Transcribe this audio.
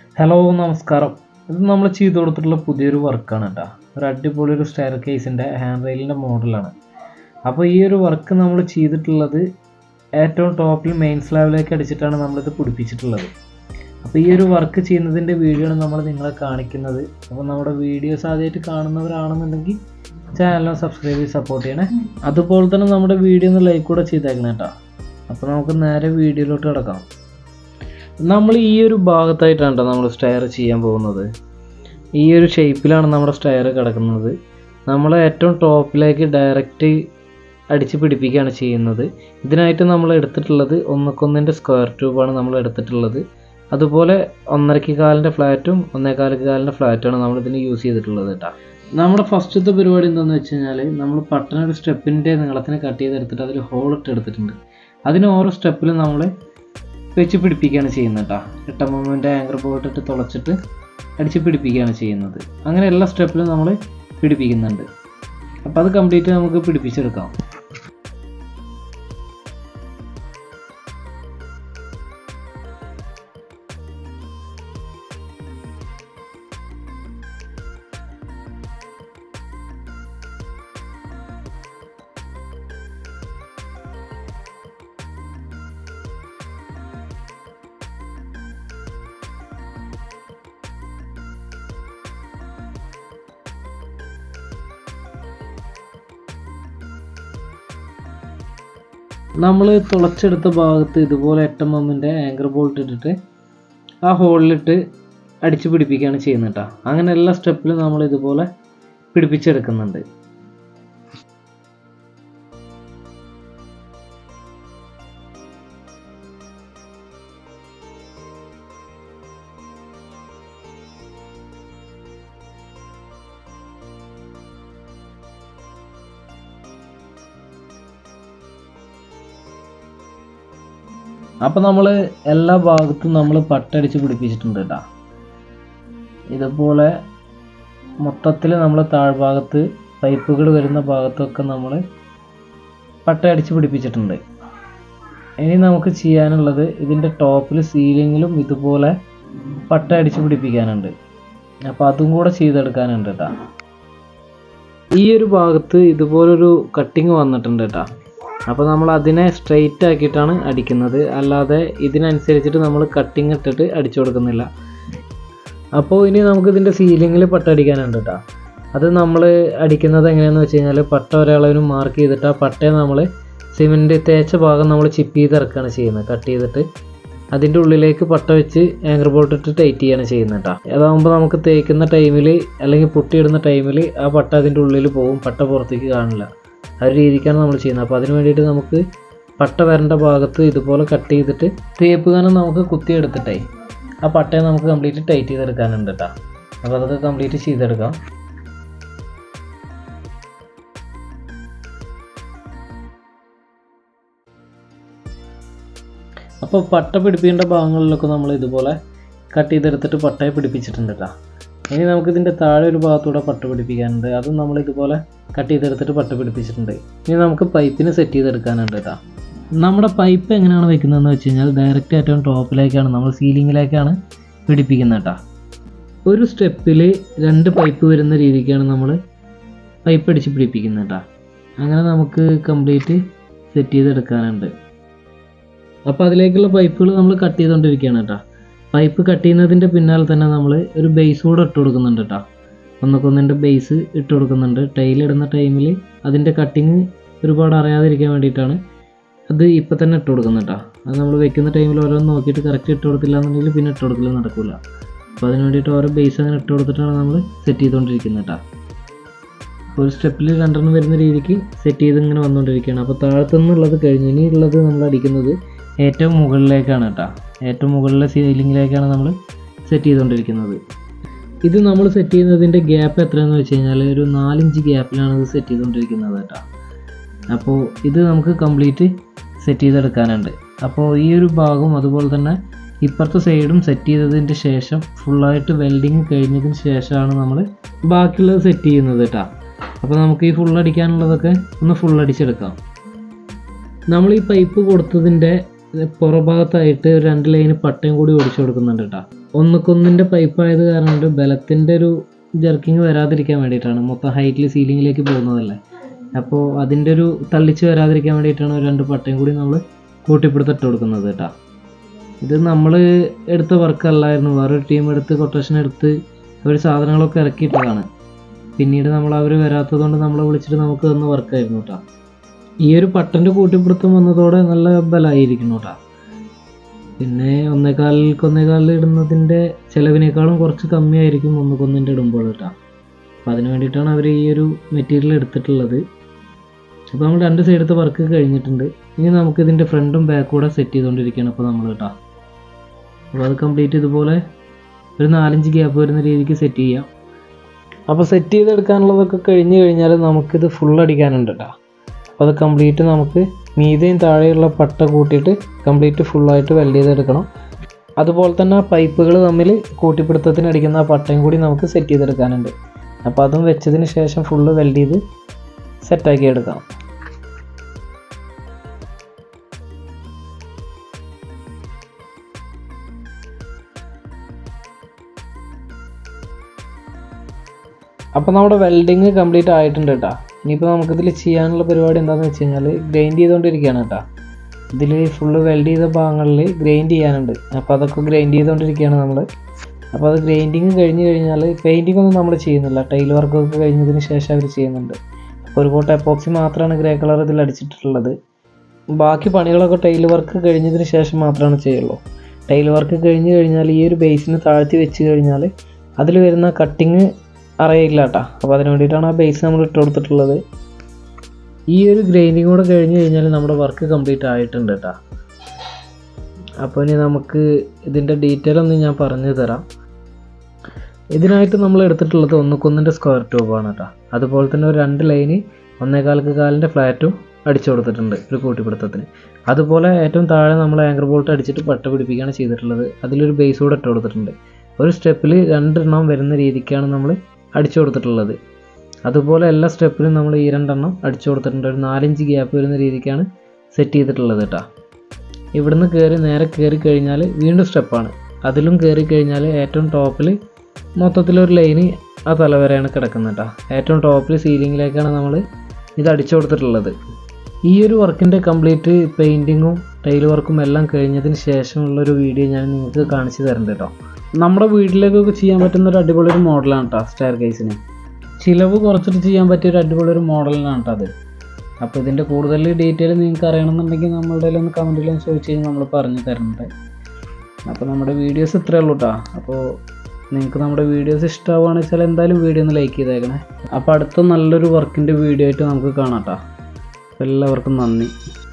hello നമസ്കാരം ഇത് നമ്മൾ ചെയ്തു കൊടുത്തിട്ടുള്ള പുതിയൊരു വർക്കാണ് കേട്ടോ ഒരു അടിപൊളി ഒരു സ്റ്റെയർ കേസിൻ്റെ ഹാൻഡ് റെയിലിൻ്റെ മോഡലാണ് അപ്പോൾ ഈ ഒരു വർക്ക് നമ്മൾ ചെയ്തിട്ടുള്ളത് ഏറ്റവും ടോപ്പിൽ മെയിൻ സ്ലാബിലേക്ക് അടിച്ചിട്ടാണ് നമ്മളിത് പിടിപ്പിച്ചിട്ടുള്ളത് അപ്പോൾ ഈ ഒരു വർക്ക് ചെയ്യുന്നതിൻ്റെ വീഡിയോ ആണ് നമ്മൾ നിങ്ങളെ കാണിക്കുന്നത് അപ്പോൾ നമ്മുടെ വീഡിയോസ് ആദ്യമായിട്ട് കാണുന്നവരാണെന്നുണ്ടെങ്കിൽ ചാനൽ സബ്സ്ക്രൈബ് ചെയ്ത് സപ്പോർട്ട് ചെയ്യണേ അതുപോലെ തന്നെ നമ്മുടെ വീഡിയോ ഒന്ന് ലൈക്ക് കൂടെ ചെയ്തേക്കണം കേട്ടോ അപ്പോൾ നമുക്ക് നേരെ വീഡിയോയിലോട്ട് കിടക്കാം നമ്മൾ ഈ ഒരു ഭാഗത്തായിട്ടാണ് ട്ടോ നമ്മൾ സ്റ്റയർ ചെയ്യാൻ പോകുന്നത് ഈ ഒരു ഷേപ്പിലാണ് നമ്മുടെ സ്റ്റയർ കിടക്കുന്നത് നമ്മൾ ഏറ്റവും ടോപ്പിലേക്ക് ഡയറക്റ്റ് അടിച്ച് പിടിപ്പിക്കുകയാണ് ചെയ്യുന്നത് ഇതിനായിട്ട് നമ്മൾ എടുത്തിട്ടുള്ളത് ഒന്നൊക്കൊന്നിൻ്റെ സ്ക്വയർ ട്യൂബാണ് നമ്മൾ എടുത്തിട്ടുള്ളത് അതുപോലെ ഒന്നരക്ക് കാലിൻ്റെ ഫ്ലാറ്റും ഒന്നേകാലക്ക് കാലിൻ്റെ ഫ്ലാറ്റുമാണ് നമ്മൾ ഇതിന് യൂസ് ചെയ്തിട്ടുള്ളത് കേട്ടോ നമ്മുടെ ഫസ്റ്റത്തെ പരിപാടി എന്താണെന്ന് വെച്ച് കഴിഞ്ഞാൽ നമ്മൾ പട്ടണ ഒരു സ്റ്റെപ്പിൻ്റെ നീളത്തിന് കട്ട് ചെയ്തെടുത്തിട്ട് അതിൽ ഹോൾ ഇട്ട് എടുത്തിട്ടുണ്ട് അതിന് ഓരോ സ്റ്റെപ്പിലും നമ്മൾ വെച്ച് പിടിപ്പിക്കുകയാണ് ചെയ്യുന്നത് കേട്ടോ എട്ടാം മൂവിൻ്റെ ആങ്കർ പോയിട്ടിട്ട് തുളച്ചിട്ട് അടിച്ച് പിടിപ്പിക്കുകയാണ് ചെയ്യുന്നത് അങ്ങനെ എല്ലാ സ്റ്റെപ്പിലും നമ്മൾ പിടിപ്പിക്കുന്നുണ്ട് അപ്പോൾ അത് കംപ്ലീറ്റ് നമുക്ക് പിടിപ്പിച്ചെടുക്കാം നമ്മൾ തുളച്ചെടുത്ത ഭാഗത്ത് ഇതുപോലെ എട്ടം എമ്മിൻ്റെ ആങ്കർ ബോൾട്ട് ഇട്ടിട്ട് ആ ഹോളിലിട്ട് അടിച്ച് പിടിപ്പിക്കുകയാണ് ചെയ്യുന്നത് കേട്ടോ അങ്ങനെ എല്ലാ സ്റ്റെപ്പിലും നമ്മൾ ഇതുപോലെ പിടിപ്പിച്ചെടുക്കുന്നുണ്ട് അപ്പോൾ നമ്മൾ എല്ലാ ഭാഗത്തും നമ്മൾ പട്ടടിച്ച് പിടിപ്പിച്ചിട്ടുണ്ട് കേട്ടോ ഇതുപോലെ മൊത്തത്തിൽ നമ്മൾ താഴ്ഭാഗത്ത് പൈപ്പുകൾ വരുന്ന ഭാഗത്തൊക്കെ നമ്മൾ പട്ടയടിച്ച് പിടിപ്പിച്ചിട്ടുണ്ട് ഇനി നമുക്ക് ചെയ്യാനുള്ളത് ഇതിൻ്റെ ടോപ്പിൽ സീലിങ്ങിലും ഇതുപോലെ പട്ടയടിച്ച് പിടിപ്പിക്കാനുണ്ട് അപ്പോൾ അതും കൂടെ ചെയ്തെടുക്കാനുണ്ട് കേട്ടോ ഈ ഒരു ഭാഗത്ത് ഇതുപോലൊരു കട്ടിങ് വന്നിട്ടുണ്ട് കേട്ടോ അപ്പോൾ നമ്മൾ അതിനെ സ്ട്രെയിറ്റ് ആക്കിയിട്ടാണ് അടിക്കുന്നത് അല്ലാതെ ഇതിനനുസരിച്ചിട്ട് നമ്മൾ കട്ടിങ് ഇട്ടിട്ട് അടിച്ചു കൊടുക്കുന്നില്ല അപ്പോൾ ഇനി നമുക്ക് ഇതിൻ്റെ സീലിങ്ങിൽ പട്ട അടിക്കാനുണ്ട് കേട്ടോ അത് നമ്മൾ അടിക്കുന്നത് എങ്ങനെയാണെന്ന് വെച്ച് കഴിഞ്ഞാൽ പട്ട ഒരളവിന് മാർക്ക് ചെയ്തിട്ട് ആ പട്ടയെ നമ്മൾ സിമെൻറ്റ് തേച്ച ഭാഗം നമ്മൾ ചിപ്പ് ചെയ്ത് ഇറക്കുകയാണ് ചെയ്യുന്നത് കട്ട് ചെയ്തിട്ട് അതിൻ്റെ ഉള്ളിലേക്ക് പട്ട വെച്ച് ആങ്കർ ബോൾട്ട് ഇട്ട് ടൈറ്റ് ചെയ്യാണ് ചെയ്യുന്നത് കേട്ടോ അതാകുമ്പോൾ നമുക്ക് തേക്കുന്ന ടൈമിൽ അല്ലെങ്കിൽ പൊട്ടിയിടുന്ന ടൈമിൽ ആ പട്ട അതിൻ്റെ ഉള്ളിൽ പോകും പട്ട പുറത്തേക്ക് കാണില്ല ആ ഒരു രീതിക്കാണ് നമ്മൾ ചെയ്യുന്നത് അപ്പോൾ അതിന് വേണ്ടിയിട്ട് നമുക്ക് പട്ട വരേണ്ട ഭാഗത്ത് ഇതുപോലെ കട്ട് ചെയ്തിട്ട് തേപ്പ് കനം നമുക്ക് കുത്തിയെടുത്തിട്ടേ ആ പട്ടയെ നമുക്ക് കംപ്ലീറ്റ് ടൈറ്റ് ചെയ്തെടുക്കാനുണ്ട് കേട്ടോ അപ്പോൾ അതൊക്കെ കംപ്ലീറ്റ് ചെയ്തെടുക്കാം അപ്പോൾ പട്ട പിടിപ്പിക്കേണ്ട ഭാഗങ്ങളിലൊക്കെ നമ്മൾ ഇതുപോലെ കട്ട് ചെയ്തെടുത്തിട്ട് പട്ടയെ പിടിപ്പിച്ചിട്ടുണ്ട് കേട്ടോ ഇനി നമുക്ക് ഇതിൻ്റെ താഴെ ഒരു ഭാഗത്തൂടെ പട്ട പിടിപ്പിക്കാനുണ്ട് അതും നമ്മൾ ഇതുപോലെ കട്ട് ചെയ്തെടുത്തിട്ട് പട്ട പിടിപ്പിച്ചിട്ടുണ്ട് ഇനി നമുക്ക് പൈപ്പിന് സെറ്റ് ചെയ്തെടുക്കാനുണ്ട് കേട്ടോ നമ്മുടെ പൈപ്പ് എങ്ങനെയാണ് വെക്കുന്നതെന്ന് വെച്ച് കഴിഞ്ഞാൽ ഡയറക്റ്റ് ഏറ്റവും ടോപ്പിലേക്കാണ് നമ്മൾ സീലിങ്ങിലേക്കാണ് പിടിപ്പിക്കുന്നത് കേട്ടോ ഒരു സ്റ്റെപ്പിൽ രണ്ട് പൈപ്പ് വരുന്ന രീതിക്കാണ് നമ്മൾ പൈപ്പ് അടിച്ച് പിടിപ്പിക്കുന്നത് കേട്ടോ അങ്ങനെ നമുക്ക് കംപ്ലീറ്റ് സെറ്റ് ചെയ്തെടുക്കാനുണ്ട് അപ്പോൾ അതിലേക്കുള്ള പൈപ്പുകൾ നമ്മൾ കട്ട് ചെയ്തുകൊണ്ടിരിക്കുകയാണ് കേട്ടോ പൈപ്പ് കട്ട് ചെയ്യുന്നതിൻ്റെ പിന്നാലെ തന്നെ നമ്മൾ ഒരു ബേസ് കൂടെ ഇട്ട് കൊടുക്കുന്നുണ്ട് കേട്ടോ ഒന്നൊക്കൊന്നിൻ്റെ ബേസ് ഇട്ട് കൊടുക്കുന്നുണ്ട് ടൈലിടുന്ന ടൈമിൽ അതിൻ്റെ കട്ടിങ് ഒരുപാട് അറിയാതിരിക്കാൻ വേണ്ടിയിട്ടാണ് അത് ഇപ്പം തന്നെ ഇട്ട് കൊടുക്കുന്നത് കേട്ടോ അത് നമ്മൾ വെക്കുന്ന ടൈമിൽ ഓരോന്ന് നോക്കിയിട്ട് കറക്റ്റ് ഇട്ട് കൊടുത്തില്ല എന്നുണ്ടെങ്കിൽ പിന്നെ ഇട്ട് കൊടുക്കൽ നടക്കില്ല അപ്പോൾ അതിന് വേണ്ടിയിട്ട് ഓരോ ബേസ് അങ്ങനെ ഇട്ട് കൊടുത്തിട്ടാണ് നമ്മൾ സെറ്റ് ചെയ്തുകൊണ്ടിരിക്കുന്നത് കേട്ടോ ഒരു സ്റ്റെപ്പിൽ രണ്ടെണ്ണം വരുന്ന രീതിക്ക് സെറ്റ് ചെയ്ത് ഇങ്ങനെ വന്നുകൊണ്ടിരിക്കുകയാണ് അപ്പോൾ താഴത്തുനിന്നുള്ളത് കഴിഞ്ഞു ഇനിയുള്ളത് നമ്മൾ അടിക്കുന്നത് ഏറ്റവും മുകളിലേക്കാണ് കേട്ടോ ഏറ്റവും മുകളിലെ സീലിങ്ങിലേക്കാണ് നമ്മൾ സെറ്റ് ചെയ്തുകൊണ്ടിരിക്കുന്നത് ഇത് നമ്മൾ സെറ്റ് ചെയ്യുന്നതിൻ്റെ ഗ്യാപ്പ് എത്രയെന്ന് വെച്ച് കഴിഞ്ഞാൽ ഒരു നാലിഞ്ച് ഗ്യാപ്പിലാണ് ഇത് സെറ്റ് ചെയ്തുകൊണ്ടിരിക്കുന്നത് കേട്ടോ അപ്പോൾ ഇത് നമുക്ക് കംപ്ലീറ്റ് സെറ്റ് ചെയ്തെടുക്കാനുണ്ട് അപ്പോൾ ഈ ഒരു ഭാഗവും അതുപോലെ തന്നെ ഇപ്പുറത്തെ സൈഡും സെറ്റ് ചെയ്തതിൻ്റെ ശേഷം ഫുള്ളായിട്ട് വെൽഡിങ് കഴിഞ്ഞതിന് ശേഷമാണ് നമ്മൾ ബാക്കിയുള്ളത് സെറ്റ് ചെയ്യുന്നത് കേട്ടോ അപ്പോൾ നമുക്ക് ഈ ഫുൾ അടിക്കാനുള്ളതൊക്കെ ഒന്ന് ഫുൾ അടിച്ചെടുക്കാം നമ്മൾ ഈ പൈപ്പ് കൊടുത്തതിൻ്റെ പുറഭാഗത്തായിട്ട് ഒരു രണ്ട് ലൈന് പട്ടയും കൂടി ഒടിച്ചു കൊടുക്കുന്നുണ്ട് കേട്ടോ ഒന്നുക്കൊന്നിൻ്റെ പൈപ്പായത് കാരണം കൊണ്ട് ബലത്തിൻ്റെ ഒരു ജർക്കിങ് വരാതിരിക്കാൻ വേണ്ടിയിട്ടാണ് മൊത്തം ഹൈറ്റിൽ സീലിങ്ങിലേക്ക് പോകുന്നതല്ലേ അപ്പോൾ അതിൻ്റെ ഒരു തള്ളിച്ച് വരാതിരിക്കാൻ വേണ്ടിയിട്ടാണ് ഒരു രണ്ട് പട്ടയും കൂടി നമ്മൾ കൂട്ടിപ്പിടുത്തിട്ട് കൊടുക്കുന്നത് കേട്ടോ ഇത് നമ്മൾ എടുത്ത വർക്കല്ലായിരുന്നു വേറൊരു ടീം എടുത്ത് കൊട്ടേഷൻ എടുത്ത് അവർ സാധനങ്ങളൊക്കെ ഇറക്കിയിട്ടതാണ് പിന്നീട് നമ്മൾ അവർ വരാത്തതുകൊണ്ട് നമ്മളെ വിളിച്ചിട്ട് നമുക്ക് തന്ന വർക്കായിരുന്നു കേട്ടോ ഈ ഒരു പട്ടൻ്റെ കൂട്ടിപ്പിടുത്തം വന്നതോടെ നല്ല ബലമായിരിക്കുന്നു കേട്ടോ പിന്നെ ഒന്നേകാലിൽ ഒന്നേകാലിൽ ഇടുന്നതിൻ്റെ ചിലവിനേക്കാളും കുറച്ച് കമ്മിയായിരിക്കും ഒന്നുകൊന്നിൻ്റെ ഇടുമ്പോൾ കേട്ടോ അപ്പോൾ അതിന് വേണ്ടിയിട്ടാണ് അവർ ഈ ഒരു മെറ്റീരിയൽ എടുത്തിട്ടുള്ളത് അപ്പോൾ നമ്മൾ രണ്ട് സൈഡത്തെ വർക്ക് കഴിഞ്ഞിട്ടുണ്ട് ഇനി നമുക്ക് ഇതിൻ്റെ ഫ്രണ്ടും ബാക്കും കൂടെ സെറ്റ് ചെയ്തുകൊണ്ടിരിക്കുകയാണ് ഇപ്പോൾ നമ്മൾ കേട്ടോ അപ്പോൾ അത് കംപ്ലീറ്റ് ഇതുപോലെ ഒരു നാലഞ്ച് ഗ്യാപ്പ് വരുന്ന രീതിക്ക് സെറ്റ് ചെയ്യാം അപ്പോൾ സെറ്റ് ചെയ്തെടുക്കാനുള്ളതൊക്കെ കഴിഞ്ഞ് കഴിഞ്ഞാൽ നമുക്കിത് ഫുൾ അടിക്കാനുണ്ട് കേട്ടോ അപ്പോൾ അത് കംപ്ലീറ്റ് നമുക്ക് മീതയും താഴെയുള്ള പട്ട കൂട്ടിയിട്ട് കംപ്ലീറ്റ് ഫുള്ളായിട്ട് വെൽഡ് ചെയ്തെടുക്കണം അതുപോലെ തന്നെ പൈപ്പുകൾ തമ്മിൽ കൂട്ടിപ്പിടുത്തത്തിന് അടിക്കുന്ന ആ പട്ടയും കൂടി നമുക്ക് സെറ്റ് ചെയ്തെടുക്കാനുണ്ട് അപ്പോൾ അതും വെച്ചതിന് ശേഷം ഫുള്ള് വെൽഡ് ചെയ്ത് സെറ്റാക്കി എടുക്കാം അപ്പോൾ നമ്മുടെ വെൽഡിങ് കംപ്ലീറ്റ് ആയിട്ടുണ്ട് കേട്ടോ ഇനിയിപ്പോൾ നമുക്കിതിൽ ചെയ്യാനുള്ള പരിപാടി എന്താണെന്ന് വെച്ച് കഴിഞ്ഞാൽ ഗ്രൈൻഡ് ചെയ്തുകൊണ്ടിരിക്കുകയാണ് കേട്ടോ ഇതിൽ ഫുള്ള് വെൽഡ് ചെയ്ത ഭാഗങ്ങളിൽ ഗ്രൈൻഡ് ചെയ്യാനുണ്ട് അപ്പോൾ അതൊക്കെ ഗ്രൈൻഡ് ചെയ്തുകൊണ്ടിരിക്കുകയാണ് നമ്മൾ അപ്പോൾ അത് ഗ്രൈൻഡിങ് കഴിഞ്ഞ് കഴിഞ്ഞാൽ പെയിൻറ്റിംഗ് ഒന്നും നമ്മൾ ചെയ്യുന്നില്ല ടൈൽ വർക്കൊക്കെ കഴിഞ്ഞതിന് ശേഷം അവർ ചെയ്യുന്നുണ്ട് അപ്പോൾ ഒരു കോട്ട് എപ്പോക്സി മാത്രമാണ് ഗ്രേ കളർ ഇതിൽ അടിച്ചിട്ടുള്ളത് ബാക്കി പണികളൊക്കെ ടൈൽ വർക്ക് കഴിഞ്ഞതിന് ശേഷം മാത്രമാണ് ചെയ്യുള്ളൂ ടൈൽ വർക്ക് കഴിഞ്ഞ് കഴിഞ്ഞാൽ ഈ ഒരു ബേസിന് താഴ്ത്തി വെച്ച് കഴിഞ്ഞാൽ അതിൽ വരുന്ന കട്ടിങ് അറിയില്ല കേട്ടോ അപ്പോൾ അതിന് വേണ്ടിയിട്ടാണ് ആ ബേസ് നമ്മൾ ഇട്ട് കൊടുത്തിട്ടുള്ളത് ഈ ഒരു ഗ്രൈൻഡിങ് കൂടെ കഴിഞ്ഞ് കഴിഞ്ഞാൽ നമ്മുടെ വർക്ക് കംപ്ലീറ്റ് ആയിട്ടുണ്ട് കേട്ടോ അപ്പോൾ ഇനി നമുക്ക് ഇതിൻ്റെ ഡീറ്റെയിൽ ഒന്ന് ഞാൻ പറഞ്ഞു തരാം ഇതിനായിട്ട് നമ്മൾ എടുത്തിട്ടുള്ളത് ഒന്നുക്കൊന്നിൻ്റെ സ്ക്വയർ ട്യൂബാണ് കേട്ടോ അതുപോലെ തന്നെ ഒരു രണ്ട് ലൈന് ഒന്നേകാൽക്ക് കാലിൻ്റെ ഫ്ലാറ്റും അടിച്ചു കൊടുത്തിട്ടുണ്ട് ഒരു കൂട്ടിപ്പിടുത്തത്തിന് അതുപോലെ ഏറ്റവും താഴെ നമ്മൾ ആങ്കർ ബോൾട്ട് അടിച്ചിട്ട് പട്ട പിടിപ്പിക്കുകയാണ് ചെയ്തിട്ടുള്ളത് അതിലൊരു ബേസ് കൂടെ ഇട്ട് കൊടുത്തിട്ടുണ്ട് ഒരു സ്റ്റെപ്പിൽ രണ്ടെണ്ണം വരുന്ന രീതിക്കാണ് നമ്മൾ അടിച്ചു കൊടുത്തിട്ടുള്ളത് അതുപോലെ എല്ലാ സ്റ്റെപ്പിലും നമ്മൾ ഈ രണ്ടെണ്ണം അടിച്ചു കൊടുത്തിട്ടുണ്ട് ഒരു നാലഞ്ച് ഗ്യാപ്പ് വരുന്ന രീതിക്കാണ് സെറ്റ് ചെയ്തിട്ടുള്ളത് കേട്ടോ ഇവിടുന്ന് കയറി നേരെ കയറി കഴിഞ്ഞാൽ വീണ്ടും സ്റ്റെപ്പാണ് അതിലും കയറി കഴിഞ്ഞാൽ ഏറ്റവും ടോപ്പിൽ മൊത്തത്തിലൊരു ലൈന് ആ തലവരെയാണ് കിടക്കുന്നത് കേട്ടോ ഏറ്റവും ടോപ്പിൽ സീലിങ്ങിലേക്കാണ് നമ്മൾ ഇത് അടിച്ചു കൊടുത്തിട്ടുള്ളത് ഈ ഒരു വർക്കിൻ്റെ കംപ്ലീറ്റ് പെയിൻറ്റിങ്ങും ടൈൽ വർക്കും എല്ലാം കഴിഞ്ഞതിന് ശേഷമുള്ളൊരു വീഡിയോ ഞാൻ നിങ്ങൾക്ക് കാണിച്ചു തരുന്നുണ്ട് കേട്ടോ നമ്മുടെ വീട്ടിലേക്കൊക്കെ ചെയ്യാൻ പറ്റുന്ന ഒരു അടിപൊളി ഒരു മോഡലാണ് കേട്ടോ സ്റ്റയർ കേസിന് ചിലവ് കുറച്ചിട്ട് ചെയ്യാൻ പറ്റിയ ഒരു അടിപൊളി ഒരു മോഡലിനാണ് കേട്ടോ അത് അപ്പോൾ ഇതിൻ്റെ കൂടുതൽ ഡീറ്റെയിൽ നിങ്ങൾക്ക് അറിയണമെന്നുണ്ടെങ്കിൽ നമ്മളുടെ ഒന്ന് കമൻറ്റിലൊന്ന് ചോദിച്ചു കഴിഞ്ഞാൽ നമ്മൾ പറഞ്ഞു തരുന്നുണ്ട് അപ്പോൾ നമ്മുടെ വീഡിയോസ് ഇത്രയേ ഉള്ളൂ കേട്ടോ അപ്പോൾ നിങ്ങൾക്ക് നമ്മുടെ വീഡിയോസ് ഇഷ്ടമാവുകയാണെന്ന് വെച്ചാൽ എന്തായാലും വീഡിയോ ഒന്ന് ലൈക്ക് ചെയ്തേക്കണേ അപ്പോൾ അടുത്ത നല്ലൊരു വർക്കിൻ്റെ വീഡിയോ ആയിട്ട് നമുക്ക് കാണാം കേട്ടോ എല്ലാവർക്കും നന്ദി